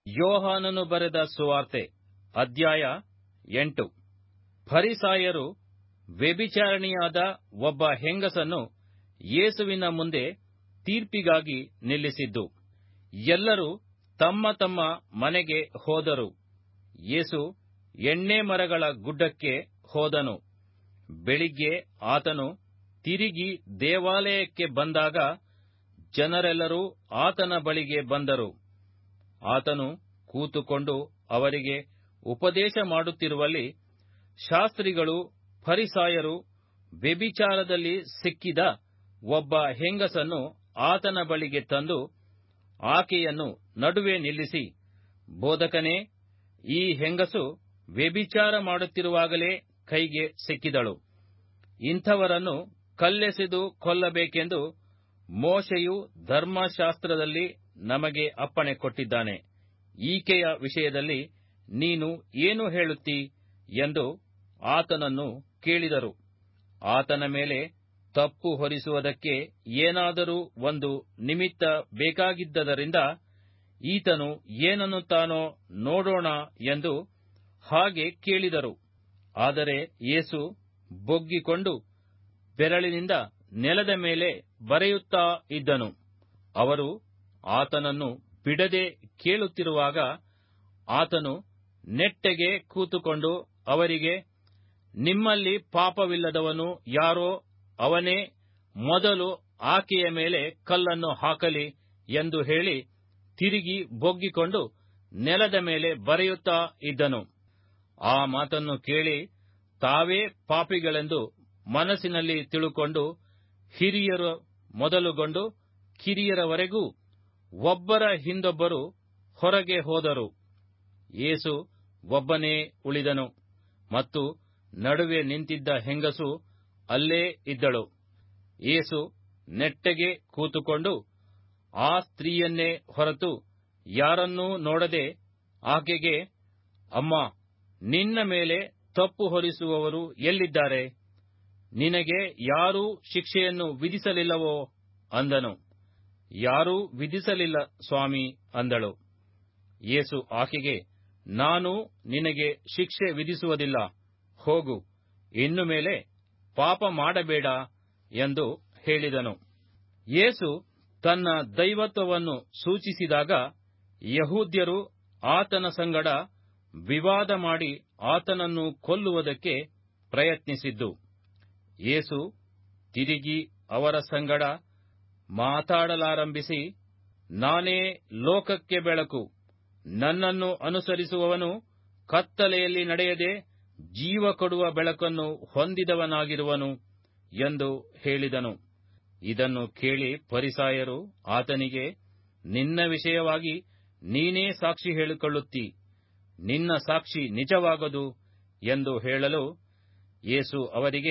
ಯೋಹಾನನು ಬರೆದ ಸುವಾರ್ತೆ ಅಧ್ಯಾಯ ಎಂಟು ಫರಿಸಾಯರು ವ್ಯಭಿಚಾರಿಣಿಯಾದ ಒಬ್ಬ ಹೆಂಗಸನ್ನು ಯೇಸುವಿನ ಮುಂದೆ ತೀರ್ಪಿಗಾಗಿ ನಿಲ್ಲಿಸಿದ್ದು ಎಲ್ಲರೂ ತಮ್ಮ ತಮ್ಮ ಮನೆಗೆ ಹೋದರು ಯೇಸು ಎಣ್ಣೆ ಮರಗಳ ಗುಡ್ಡಕ್ಕೆ ಹೋದನು ಬೆಳಿಗ್ಗೆ ಆತನು ತಿರುಗಿ ದೇವಾಲಯಕ್ಕೆ ಬಂದಾಗ ಜನರೆಲ್ಲರೂ ಆತನ ಬಳಿಗೆ ಬಂದರು ಆತನು ಕೂತುಕೊಂಡು ಅವರಿಗೆ ಉಪದೇಶ ಮಾಡುತ್ತಿರುವಲ್ಲಿ ಶಾಸ್ತ್ರಿಗಳು ಫರಿಸಾಯರು ವ್ಯಭಿಚಾರದಲ್ಲಿ ಸಿಕ್ಕಿದ ಒಬ್ಬ ಹೆಂಗಸನ್ನು ಆತನ ಬಳಿಗೆ ತಂದು ಆಕೆಯನ್ನು ನಡುವೆ ನಿಲ್ಲಿಸಿ ಬೋಧಕನೇ ಈ ಹೆಂಗಸು ವ್ಯಭಿಚಾರ ಮಾಡುತ್ತಿರುವಾಗಲೇ ಕೈಗೆ ಸಿಕ್ಕಿದಳು ಇಂಥವರನ್ನು ಕಲ್ಲೆಸೆದು ಕೊಲ್ಲಬೇಕೆಂದು ಮೋಶೆಯು ಧರ್ಮಶಾಸ್ತ್ರದಲ್ಲಿ ನಮಗೆ ಅಪ್ಪಣೆ ಕೊಟ್ಟಿದ್ದಾನೆ ಈಕೆಯ ವಿಷಯದಲ್ಲಿ ನೀನು ಏನು ಹೇಳುತ್ತೀ ಎಂದು ಆತನನ್ನು ಕೇಳಿದರು ಆತನ ಮೇಲೆ ತಪ್ಪು ಹೊರಿಸುವುದಕ್ಕೆ ಏನಾದರೂ ಒಂದು ನಿಮಿತ್ತ ಬೇಕಾಗಿದ್ದರಿಂದ ಈತನು ಏನನ್ನುತ್ತಾನೋ ನೋಡೋಣ ಎಂದು ಹಾಗೆ ಕೇಳಿದರು ಆದರೆ ಯೇಸು ಬೊಗ್ಗಿಕೊಂಡು ಬೆರಳಿನಿಂದ ನೆಲದ ಮೇಲೆ ಬರೆಯುತ್ತಾ ಇದ್ದನು ಅವರು ಆತನನ್ನು ಬಿಡದೆ ಕೇಳುತ್ತಿರುವಾಗ ಆತನು ನೆಟ್ಟಗೆ ಕೂತುಕೊಂಡು ಅವರಿಗೆ ನಿಮ್ಮಲ್ಲಿ ಪಾಪವಿಲ್ಲದವನು ಯಾರೋ ಅವನೇ ಮೊದಲು ಆಕೆಯ ಮೇಲೆ ಕಲ್ಲನ್ನು ಹಾಕಲಿ ಎಂದು ಹೇಳಿ ತಿರುಗಿ ಬೊಗ್ಗಿಕೊಂಡು ನೆಲದ ಮೇಲೆ ಬರೆಯುತ್ತಾ ಇದ್ದನು ಆ ಮಾತನ್ನು ಕೇಳಿ ತಾವೇ ಪಾಪಿಗಳೆಂದು ಮನಸ್ಸಿನಲ್ಲಿ ತಿಳುಕೊಂಡು ಹಿರಿಯರು ಮೊದಲುಗೊಂಡು ಕಿರಿಯರವರೆಗೂ ಒಬ್ಬರ ಹಿಂದೊಬ್ಬರು ಹೊರಗೆ ಹೋದರು ಯೇಸು ಒಬ್ಬನೇ ಉಳಿದನು ಮತ್ತು ನಡುವೆ ನಿಂತಿದ್ದ ಹೆಂಗಸು ಅಲ್ಲೇ ಇದ್ದಳು ಯೇಸು ನೆಟ್ಟಗೆ ಕೂತುಕೊಂಡು ಆ ಸ್ತ್ರೀಯನ್ನೇ ಹೊರತು ಯಾರನ್ನೂ ನೋಡದೆ ಆಕೆಗೆ ಅಮ್ಮ ನಿನ್ನ ಮೇಲೆ ತಪ್ಪು ಹೊರಿಸುವವರು ಎಲ್ಲಿದ್ದಾರೆ ನಿನಗೆ ಯಾರೂ ಶಿಕ್ಷೆಯನ್ನು ವಿಧಿಸಲಿಲ್ಲವೋ ಅಂದನು ಯಾರೂ ವಿಧಿಸಲಿಲ್ಲ ಸ್ವಾಮಿ ಅಂದಳು ಯೇಸು ಆಕೆಗೆ ನಾನು ನಿನಗೆ ಶಿಕ್ಷೆ ವಿಧಿಸುವುದಿಲ್ಲ ಹೋಗು ಇನ್ನು ಮೇಲೆ ಪಾಪ ಮಾಡಬೇಡ ಎಂದು ಹೇಳಿದನು ಯೇಸು ತನ್ನ ದೈವತ್ವವನ್ನು ಸೂಚಿಸಿದಾಗ ಯಹೂದ್ಯರು ಆತನ ಸಂಗಡ ವಿವಾದ ಮಾಡಿ ಆತನನ್ನು ಕೊಲ್ಲುವುದಕ್ಕೆ ಪ್ರಯತ್ನಿಸಿದ್ದು ಯೇಸು ತಿರುಗಿ ಅವರ ಸಂಗಡ ಮಾತಾಡಲಾರಂಭಿಸಿ ನಾನೇ ಲೋಕಕ್ಕೆ ಬೆಳಕು ನನ್ನನ್ನು ಅನುಸರಿಸುವವನು ಕತ್ತಲೆಯಲ್ಲಿ ನಡೆಯದೆ ಜೀವ ಕೊಡುವ ಬೆಳಕನ್ನು ಹೊಂದಿದವನಾಗಿರುವನು ಎಂದು ಹೇಳಿದನು ಇದನ್ನು ಕೇಳಿ ಪರಿಸಾಯರು ಆತನಿಗೆ ನಿನ್ನ ವಿಷಯವಾಗಿ ನೀನೇ ಸಾಕ್ಷಿ ಹೇಳಿಕೊಳ್ಳುತ್ತಿ ನಿನ್ನ ಸಾಕ್ಷಿ ನಿಜವಾಗದು ಎಂದು ಹೇಳಲು ಯೇಸು ಅವರಿಗೆ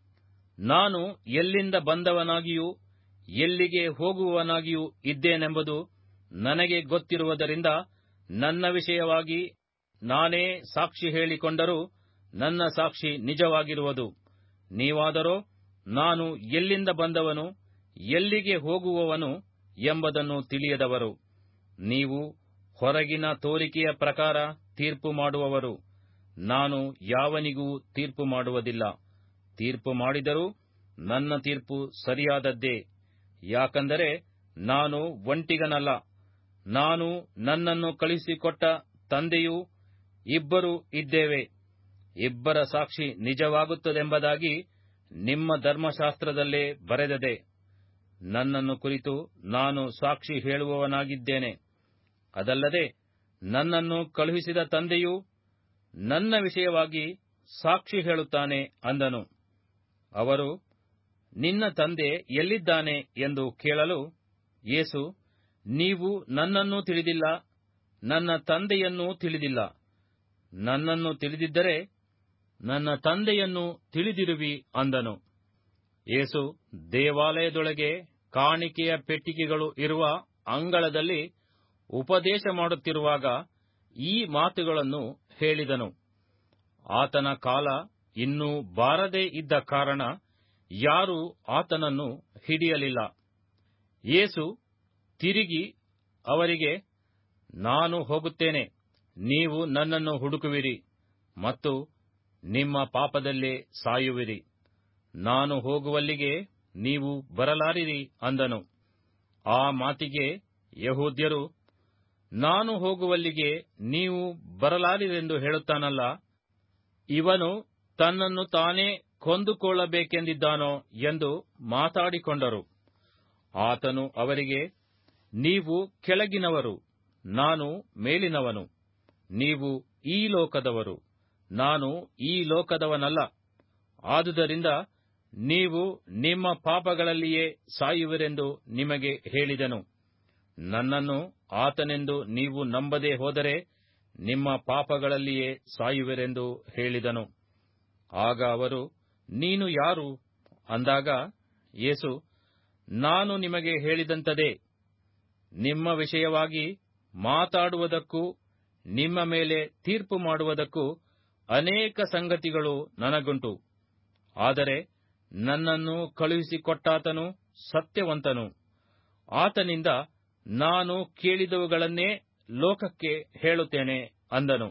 ನಾನು ಎಲ್ಲಿಂದ ಬಂದವನಾಗಿಯೂ ಎಲ್ಲಿಗೆ ಹೋಗುವವನಾಗಿಯೂ ಇದ್ದೇನೆಂಬುದು ನನಗೆ ಗೊತ್ತಿರುವುದರಿಂದ ನನ್ನ ವಿಷಯವಾಗಿ ನಾನೇ ಸಾಕ್ಷಿ ಹೇಳಿಕೊಂಡರೂ ನನ್ನ ಸಾಕ್ಷಿ ನಿಜವಾಗಿರುವುದು ನೀವಾದರೋ ನಾನು ಎಲ್ಲಿಂದ ಬಂದವನು ಎಲ್ಲಿಗೆ ಹೋಗುವವನು ಎಂಬುದನ್ನು ತಿಳಿಯದವರು ನೀವು ಹೊರಗಿನ ತೋರಿಕೆಯ ಪ್ರಕಾರ ತೀರ್ಪು ಮಾಡುವವರು ನಾನು ಯಾವನಿಗೂ ತೀರ್ಪು ಮಾಡುವುದಿಲ್ಲ ತೀರ್ಪು ಮಾಡಿದರೂ ನನ್ನ ತೀರ್ಪು ಸರಿಯಾದದ್ದೇ ಯಾಕಂದರೆ ನಾನು ಒಂಟಿಗನಲ್ಲ ನಾನು ನನ್ನನ್ನು ಕಳುಹಿಸಿಕೊಟ್ಟ ತಂದೆಯೂ ಇಬ್ಬರು ಇದ್ದೇವೆ ಇಬ್ಬರ ಸಾಕ್ಷಿ ನಿಜವಾಗುತ್ತದೆಂಬುದಾಗಿ ನಿಮ್ಮ ಧರ್ಮಶಾಸ್ತ್ರದಲ್ಲೇ ಬರೆದದೆ ನನ್ನನ್ನು ಕುರಿತು ನಾನು ಸಾಕ್ಷಿ ಹೇಳುವವನಾಗಿದ್ದೇನೆ ಅದಲ್ಲದೆ ನನ್ನನ್ನು ಕಳುಹಿಸಿದ ತಂದೆಯೂ ನನ್ನ ವಿಷಯವಾಗಿ ಸಾಕ್ಷಿ ಹೇಳುತ್ತಾನೆ ಅಂದನು ಅವರು ನಿನ್ನ ತಂದೆ ಎಲ್ಲಿದ್ದಾನೆ ಎಂದು ಕೇಳಲು ಯೇಸು ನೀವು ನನ್ನನ್ನೂ ತಿಳಿದಿಲ್ಲ ನನ್ನ ತಂದೆಯನ್ನೂ ತಿಳಿದಿಲ್ಲ ನನ್ನನ್ನು ತಿಳಿದಿದ್ದರೆ ನನ್ನ ತಂದೆಯನ್ನು ತಿಳಿದಿರುವಿ ಅಂದನು ಯೇಸು ದೇವಾಲಯದೊಳಗೆ ಕಾಣಿಕೆಯ ಪೆಟ್ಟಿಗೆಗಳು ಇರುವ ಅಂಗಳದಲ್ಲಿ ಉಪದೇಶ ಮಾಡುತ್ತಿರುವಾಗ ಈ ಮಾತುಗಳನ್ನು ಹೇಳಿದನು ಆತನ ಕಾಲ ಇನ್ನೂ ಬಾರದೇ ಇದ್ದ ಕಾರಣ ಯಾರೂ ಆತನನ್ನು ಹಿಡಿಯಲಿಲ್ಲ ಯೇಸು ತಿರುಗಿ ಅವರಿಗೆ ನಾನು ಹೋಗುತ್ತೇನೆ ನೀವು ನನ್ನನ್ನು ಹುಡುಕುವಿರಿ ಮತ್ತು ನಿಮ್ಮ ಪಾಪದಲ್ಲೇ ಸಾಯುವಿರಿ ನಾನು ಹೋಗುವಲ್ಲಿಗೆ ನೀವು ಬರಲಾರಿರಿ ಅಂದನು ಆ ಮಾತಿಗೆ ಯಹೂದ್ಯರು ನಾನು ಹೋಗುವಲ್ಲಿಗೆ ನೀವು ಬರಲಾರಿರೆಂದು ಹೇಳುತ್ತಾನಲ್ಲ ಇವನು ತನ್ನನ್ನು ತಾನೇ ಕೊಂದುಕೊಳ್ಳಬೇಕೆಂದಿದ್ದಾನೋ ಎಂದು ಮಾತಾಡಿಕೊಂಡರು ಆತನು ಅವರಿಗೆ ನೀವು ಕೆಳಗಿನವರು ನಾನು ಮೇಲಿನವನು ನೀವು ಈ ಲೋಕದವರು ನಾನು ಈ ಲೋಕದವನಲ್ಲ ಆದುದರಿಂದ ನೀವು ನಿಮ್ಮ ಪಾಪಗಳಲ್ಲಿಯೇ ಸಾಯುವಿರೆಂದು ನಿಮಗೆ ಹೇಳಿದೆನು ನನ್ನನ್ನು ಆತನೆಂದು ನೀವು ನಂಬದೆ ಹೋದರೆ ನಿಮ್ಮ ಪಾಪಗಳಲ್ಲಿಯೇ ಸಾಯುವಿರೆಂದು ಹೇಳಿದನು ಆಗ ಅವರು ನೀನು ಯಾರು ಅಂದಾಗ ಯೇಸು ನಾನು ನಿಮಗೆ ಹೇಳಿದಂತದೇ ನಿಮ್ಮ ವಿಷಯವಾಗಿ ಮಾತಾಡುವುದಕ್ಕೂ ನಿಮ್ಮ ಮೇಲೆ ತೀರ್ಪು ಮಾಡುವುದಕ್ಕೂ ಅನೇಕ ಸಂಗತಿಗಳು ನನಗುಂಟು ಆದರೆ ನನ್ನನ್ನು ಕಳುಹಿಸಿಕೊಟ್ಟಾತನು ಸತ್ಯವಂತನು ಆತನಿಂದ ನಾನು ಕೇಳಿದವುಗಳನ್ನೇ ಲೋಕಕ್ಕೆ ಹೇಳುತ್ತೇನೆ ಅಂದನು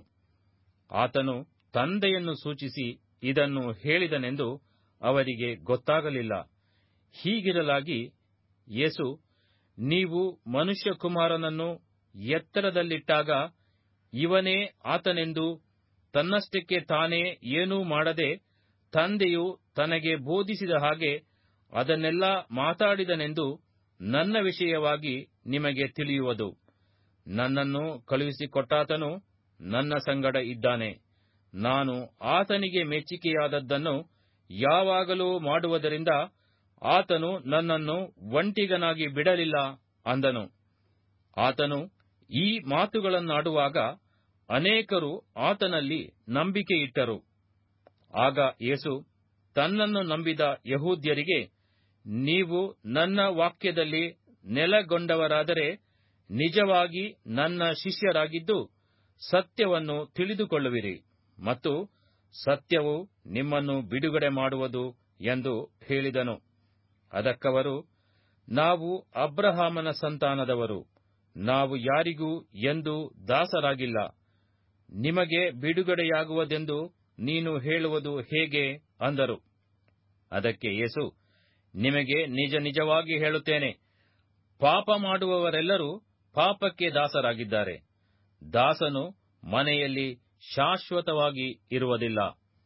ಆತನು ತಂದೆಯನ್ನು ಸೂಚಿಸಿ ಇದನ್ನು ಹೇಳಿದನೆಂದು ಅವರಿಗೆ ಗೊತ್ತಾಗಲಿಲ್ಲ ಹೀಗಿರಲಾಗಿ ಯೇಸು ನೀವು ಮನುಷ್ಯಕುಮಾರನನ್ನು ಎತ್ತರದಲ್ಲಿಟ್ಟಾಗ ಇವನೇ ಆತನೆಂದು ತನ್ನಷ್ಟಕ್ಕೆ ತಾನೇ ಏನೂ ಮಾಡದೆ ತಂದೆಯು ತನಗೆ ಬೋಧಿಸಿದ ಹಾಗೆ ಅದನ್ನೆಲ್ಲ ಮಾತಾಡಿದನೆಂದು ನನ್ನ ವಿಷಯವಾಗಿ ನಿಮಗೆ ತಿಳಿಯುವುದು ನನ್ನನ್ನು ಕಳುಹಿಸಿಕೊಟ್ಟಾತನು ನನ್ನ ಸಂಗಡ ಇದ್ದಾನೆ ನಾನು ಆತನಿಗೆ ಮೆಚ್ಚಿಕೆಯಾದದ್ದನ್ನು ಯಾವಾಗಲೂ ಮಾಡುವುದರಿಂದ ಆತನು ನನ್ನನ್ನು ಒಂಟಿಗನಾಗಿ ಬಿಡಲಿಲ್ಲ ಅಂದನು ಆತನು ಈ ಮಾತುಗಳನ್ನಾಡುವಾಗ ಅನೇಕರು ಆತನಲ್ಲಿ ನಂಬಿಕೆಯಿಟ್ಟರು ಆಗ ಯೇಸು ತನ್ನನ್ನು ನಂಬಿದ ಯಹೂದ್ಯರಿಗೆ ನೀವು ನನ್ನ ವಾಕ್ಯದಲ್ಲಿ ನೆಲೆಗೊಂಡವರಾದರೆ ನಿಜವಾಗಿ ನನ್ನ ಶಿಷ್ಯರಾಗಿದ್ದು ಸತ್ಯವನ್ನು ತಿಳಿದುಕೊಳ್ಳುವಿರಿ ಮತ್ತು ಸತ್ಯವು ನಿಮ್ಮನ್ನು ಬಿಡುಗಡೆ ಮಾಡುವುದು ಎಂದು ಹೇಳಿದನು ಅದಕ್ಕವರು ನಾವು ಅಬ್ರಹಾಮನ ಸಂತಾನದವರು ನಾವು ಯಾರಿಗೂ ಎಂದು ದಾಸರಾಗಿಲ್ಲ ನಿಮಗೆ ಬಿಡುಗಡೆಯಾಗುವುದೆಂದು ನೀನು ಹೇಳುವುದು ಹೇಗೆ ಅಂದರು ಅದಕ್ಕೆ ಯೇಸು ನಿಮಗೆ ನಿಜ ನಿಜವಾಗಿ ಹೇಳುತ್ತೇನೆ ಪಾಪ ಮಾಡುವವರೆಲ್ಲರೂ ಪಾಪಕ್ಕೆ ದಾಸರಾಗಿದ್ದಾರೆ ದಾಸನು ಮನೆಯಲ್ಲಿ ಶಾಶ್ವತವಾಗಿ ಇರುವುದಿಲ್ಲ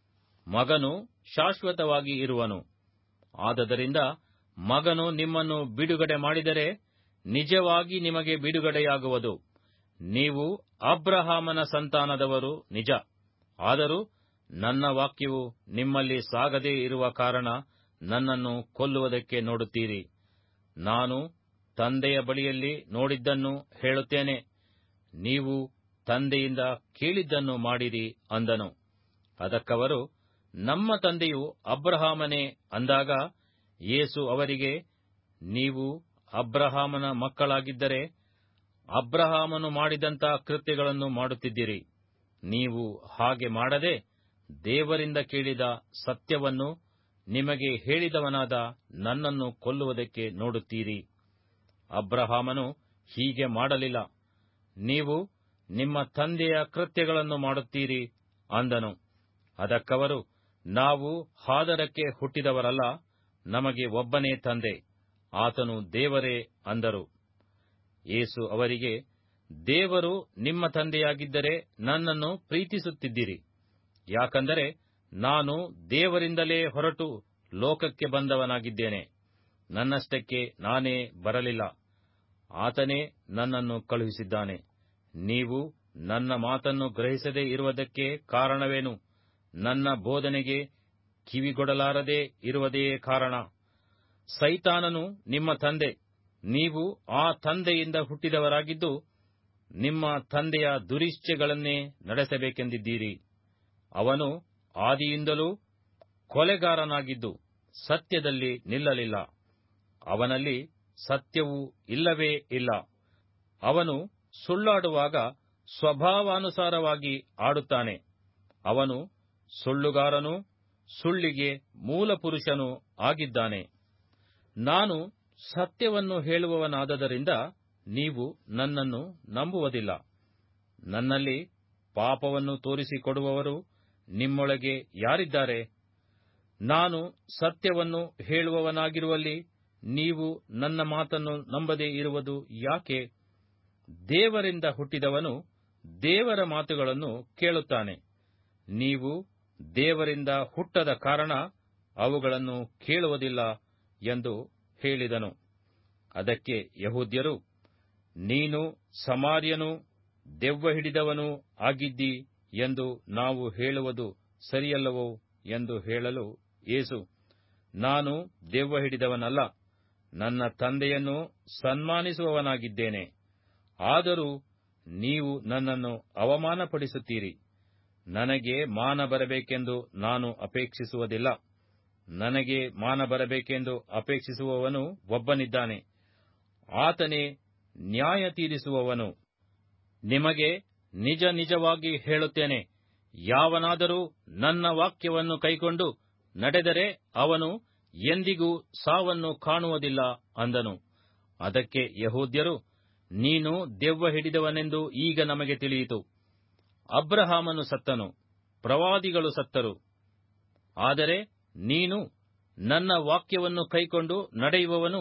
ಮಗನು ಶಾಶ್ವತವಾಗಿ ಇರುವನು ಆದದರಿಂದ ಮಗನು ನಿಮ್ಮನ್ನು ಬಿಡುಗಡೆ ಮಾಡಿದರೆ ನಿಜವಾಗಿ ನಿಮಗೆ ಬಿಡುಗಡೆಯಾಗುವುದು ನೀವು ಅಬ್ರಹಾಮನ ಸಂತಾನದವರು ನಿಜ ಆದರೂ ನನ್ನ ವಾಕ್ಯವು ನಿಮ್ಮಲ್ಲಿ ಸಾಗದೇ ಇರುವ ಕಾರಣ ನನ್ನನ್ನು ಕೊಲ್ಲುವುದಕ್ಕೆ ನೋಡುತ್ತೀರಿ ನಾನು ತಂದೆಯ ಬಳಿಯಲ್ಲಿ ನೋಡಿದ್ದನ್ನು ಹೇಳುತ್ತೇನೆ ನೀವು ತಂದೆಯಿಂದ ಕೇಳಿದ್ದನ್ನು ಮಾಡಿರಿ ಅಂದನು ಅದಕ್ಕವರು ನಮ್ಮ ತಂದೆಯು ಅಬ್ರಹಾಮನೇ ಅಂದಾಗ ಯೇಸು ಅವರಿಗೆ ನೀವು ಅಬ್ರಹಾಮನ ಮಕ್ಕಳಾಗಿದ್ದರೆ ಅಬ್ರಹಾಮನು ಮಾಡಿದಂಥ ಕೃತ್ಯಗಳನ್ನು ಮಾಡುತ್ತಿದ್ದಿರಿ ನೀವು ಹಾಗೆ ಮಾಡದೆ ದೇವರಿಂದ ಕೇಳಿದ ಸತ್ಯವನ್ನು ನಿಮಗೆ ಹೇಳಿದವನಾದ ನನ್ನನ್ನು ಕೊಲ್ಲುವುದಕ್ಕೆ ನೋಡುತ್ತೀರಿ ಅಬ್ರಹಾಮನು ಹೀಗೆ ಮಾಡಲಿಲ್ಲ ನೀವು ನಿಮ್ಮ ತಂದೆಯ ಕೃತ್ಯಗಳನ್ನು ಮಾಡುತ್ತೀರಿ ಅಂದನು ಅದಕ್ಕವರು ನಾವು ಹಾದರಕ್ಕೆ ಹುಟ್ಟಿದವರಲ್ಲ ನಮಗೆ ಒಬ್ಬನೇ ತಂದೆ ಆತನು ದೇವರೇ ಅಂದರು ಯೇಸು ಅವರಿಗೆ ದೇವರು ನಿಮ್ಮ ತಂದೆಯಾಗಿದ್ದರೆ ನನ್ನನ್ನು ಪ್ರೀತಿಸುತ್ತಿದ್ದಿರಿ ಯಾಕಂದರೆ ನಾನು ದೇವರಿಂದಲೇ ಹೊರಟು ಲೋಕಕ್ಕೆ ಬಂದವನಾಗಿದ್ದೇನೆ ನನ್ನಷ್ಟಕ್ಕೆ ನಾನೇ ಬರಲಿಲ್ಲ ಆತನೇ ನನ್ನನ್ನು ಕಳುಹಿಸಿದ್ದಾನೆ ನೀವು ನನ್ನ ಮಾತನ್ನು ಗ್ರಹಿಸದೇ ಇರುವುದಕ್ಕೆ ಕಾರಣವೇನು ನನ್ನ ಬೋಧನೆಗೆ ಕಿವಿಗೊಡಲಾರದೆ ಇರುವುದೇ ಕಾರಣ ಸೈತಾನನು ನಿಮ್ಮ ತಂದೆ ನೀವು ಆ ತಂದೆಯಿಂದ ಹುಟ್ಟಿದವರಾಗಿದ್ದು ನಿಮ್ಮ ತಂದೆಯ ದುರಿಶ್ಚೆಗಳನ್ನೇ ನಡೆಸಬೇಕೆಂದಿದ್ದೀರಿ ಅವನು ಆದಿಯಿಂದಲೂ ಕೊಲೆಗಾರನಾಗಿದ್ದು ಸತ್ಯದಲ್ಲಿ ನಿಲ್ಲಲಿಲ್ಲ ಅವನಲ್ಲಿ ಸತ್ಯವೂ ಇಲ್ಲವೇ ಇಲ್ಲ ಅವನು ಸುಳ್ಳಾಡುವಾಗ ಸ್ವಭಾವಾನುಸಾರವಾಗಿ ಆಡುತ್ತಾನೆ ಅವನು ಸುಳ್ಳುಗಾರನೂ ಸುಳ್ಳಿಗೆ ಮೂಲಪುರುಷನೂ ಆಗಿದ್ದಾನೆ ನಾನು ಸತ್ಯವನ್ನು ಹೇಳುವವನಾದದರಿಂದ ನೀವು ನನ್ನನ್ನು ನಂಬುವುದಿಲ್ಲ ನನ್ನಲ್ಲಿ ಪಾಪವನ್ನು ತೋರಿಸಿಕೊಡುವವರು ನಿಮ್ಮೊಳಗೆ ಯಾರಿದ್ದಾರೆ ನಾನು ಸತ್ಯವನ್ನು ಹೇಳುವವನಾಗಿರುವಲ್ಲಿ ನೀವು ನನ್ನ ಮಾತನ್ನು ನಂಬದೇ ಇರುವುದು ಯಾಕೆ ದೇವರಿಂದ ಹುಟ್ಟಿದವನು ದೇವರ ಮಾತುಗಳನ್ನು ಕೇಳುತ್ತಾನೆ ನೀವು ದೇವರಿಂದ ಹುಟ್ಟದ ಕಾರಣ ಅವುಗಳನ್ನು ಕೇಳುವುದಿಲ್ಲ ಎಂದು ಹೇಳಿದನು ಅದಕ್ಕೆ ಯಹೂದ್ಯರು ನೀನು ಸಮಾರ್ಯನೂ ದೆವ್ವ ಹಿಡಿದವನೂ ಆಗಿದ್ದಿ ಎಂದು ನಾವು ಹೇಳುವುದು ಸರಿಯಲ್ಲವೋ ಎಂದು ಹೇಳಲು ಯೇಸು ನಾನು ದೆವ್ವ ಹಿಡಿದವನಲ್ಲ ನನ್ನ ತಂದೆಯನ್ನು ಸನ್ಮಾನಿಸುವವನಾಗಿದ್ದೇನೆ ಆದರೂ ನೀವು ನನ್ನನ್ನು ಅವಮಾನಪಡಿಸುತ್ತೀರಿ ನನಗೆ ಮಾನ ಬರಬೇಕೆಂದು ನಾನು ಅಪೇಕ್ಷಿಸುವುದಿಲ್ಲ ನನಗೆ ಮಾನ ಬರಬೇಕೆಂದು ಅಪೇಕ್ಷಿಸುವವನು ಒಬ್ಬನಿದ್ದಾನೆ ಆತನೇ ನ್ಯಾಯ ತೀರಿಸುವವನು ನಿಮಗೆ ನಿಜ ನಿಜವಾಗಿ ಹೇಳುತ್ತೇನೆ ಯಾವನಾದರೂ ನನ್ನ ವಾಕ್ಯವನ್ನು ಕೈಕೊಂಡು ನಡೆದರೆ ಅವನು ಎಂದಿಗೂ ಸಾವನ್ನು ಕಾಣುವುದಿಲ್ಲ ಅಂದನು ಅದಕ್ಕೆ ಯಹೂದ್ಯರು ನೀನು ದೆವ್ವ ಹಿಡಿದವನೆಂದು ಈಗ ನಮಗೆ ತಿಳಿಯಿತು ಅಬ್ರಹಾಮನು ಸತ್ತನು ಪ್ರವಾದಿಗಳು ಸತ್ತರು ಆದರೆ ನೀನು ನನ್ನ ವಾಕ್ಯವನ್ನು ಕೈಕೊಂಡು ನಡೆಯುವವನು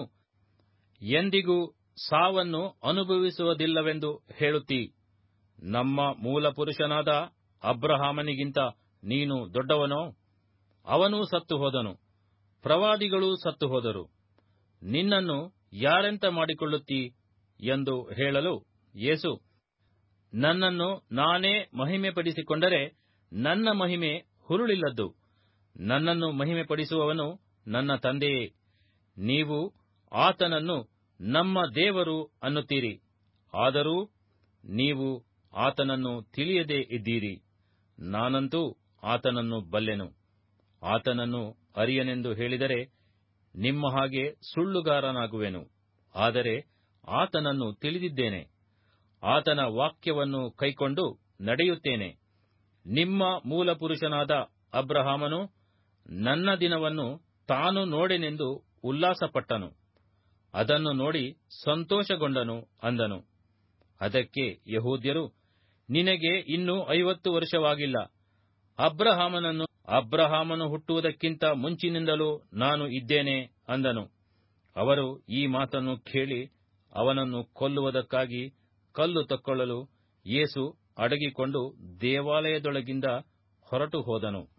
ಎಂದಿಗೂ ಸಾವನ್ನು ಅನುಭವಿಸುವುದಿಲ್ಲವೆಂದು ಹೇಳುತ್ತೀ ನಮ್ಮ ಮೂಲಪುರುಷನಾದ ಅಬ್ರಹಾಮನಿಗಿಂತ ನೀನು ದೊಡ್ಡವನೋ ಅವನೂ ಸತ್ತು ಹೋದನು ಪ್ರವಾದಿಗಳೂ ಸತ್ತು ಹೋದರು ನಿನ್ನನ್ನು ಯಾರೆಂತ ಮಾಡಿಕೊಳ್ಳುತ್ತೀ ಎಂದು ಹೇಳಲು ಯೇಸು ನನ್ನನ್ನು ನಾನೇ ಮಹಿಮೆಪಡಿಸಿಕೊಂಡರೆ ನನ್ನ ಮಹಿಮೆ ಹುರುಳಿಲ್ಲದ್ದು ನನ್ನನ್ನು ಮಹಿಮೆಪಡಿಸುವವನು ನನ್ನ ತಂದೆಯೇ ನೀವು ಆತನನ್ನು ನಮ್ಮ ದೇವರು ಅನ್ನುತ್ತೀರಿ ಆದರೂ ನೀವು ಆತನನ್ನು ತಿಳಿಯದೇ ಇದ್ದೀರಿ ನಾನಂತೂ ಆತನನ್ನು ಬಲ್ಲೆನು ಆತನನ್ನು ಅರಿಯನೆಂದು ಹೇಳಿದರೆ ನಿಮ್ಮ ಹಾಗೆ ಸುಳ್ಳುಗಾರನಾಗುವೆನು ಆದರೆ ಆತನನ್ನು ತಿಳಿದಿದ್ದೇನೆ ಆತನ ವಾಕ್ಯವನ್ನು ಕೈಕೊಂಡು ನಡೆಯುತ್ತೇನೆ ನಿಮ್ಮ ಮೂಲಪುರುಷನಾದ ಅಬ್ರಹಾಮನು ನನ್ನ ದಿನವನ್ನು ತಾನು ನೋಡೆನೆಂದು ಉಲ್ಲಾಸಪಟ್ಟನು ಅದನ್ನು ನೋಡಿ ಸಂತೋಷಗೊಂಡನು ಅಂದನು ಅದಕ್ಕೆ ಯಹೂದ್ಯರು ನಿನಗೆ ಇನ್ನೂ ಐವತ್ತು ವರ್ಷವಾಗಿಲ್ಲ ಅಬ್ರಹಾಮನನ್ನು ಅಬ್ರಹಾಮನು ಹುಟ್ಟುವುದಕ್ಕಿಂತ ಮುಂಚಿನಿಂದಲೂ ನಾನು ಇದ್ದೇನೆ ಅಂದನು ಅವರು ಈ ಮಾತನ್ನು ಕೇಳಿ ಅವನನ್ನು ಕೊಲ್ಲುವುದಕ್ಕಾಗಿ ಕಲ್ಲು ತಕ್ಕೊಳ್ಳಲು ಯೇಸು ಅಡಗಿಕೊಂಡು ದೇವಾಲಯದೊಳಗಿಂದ ಹೊರಟು ಹೋದನು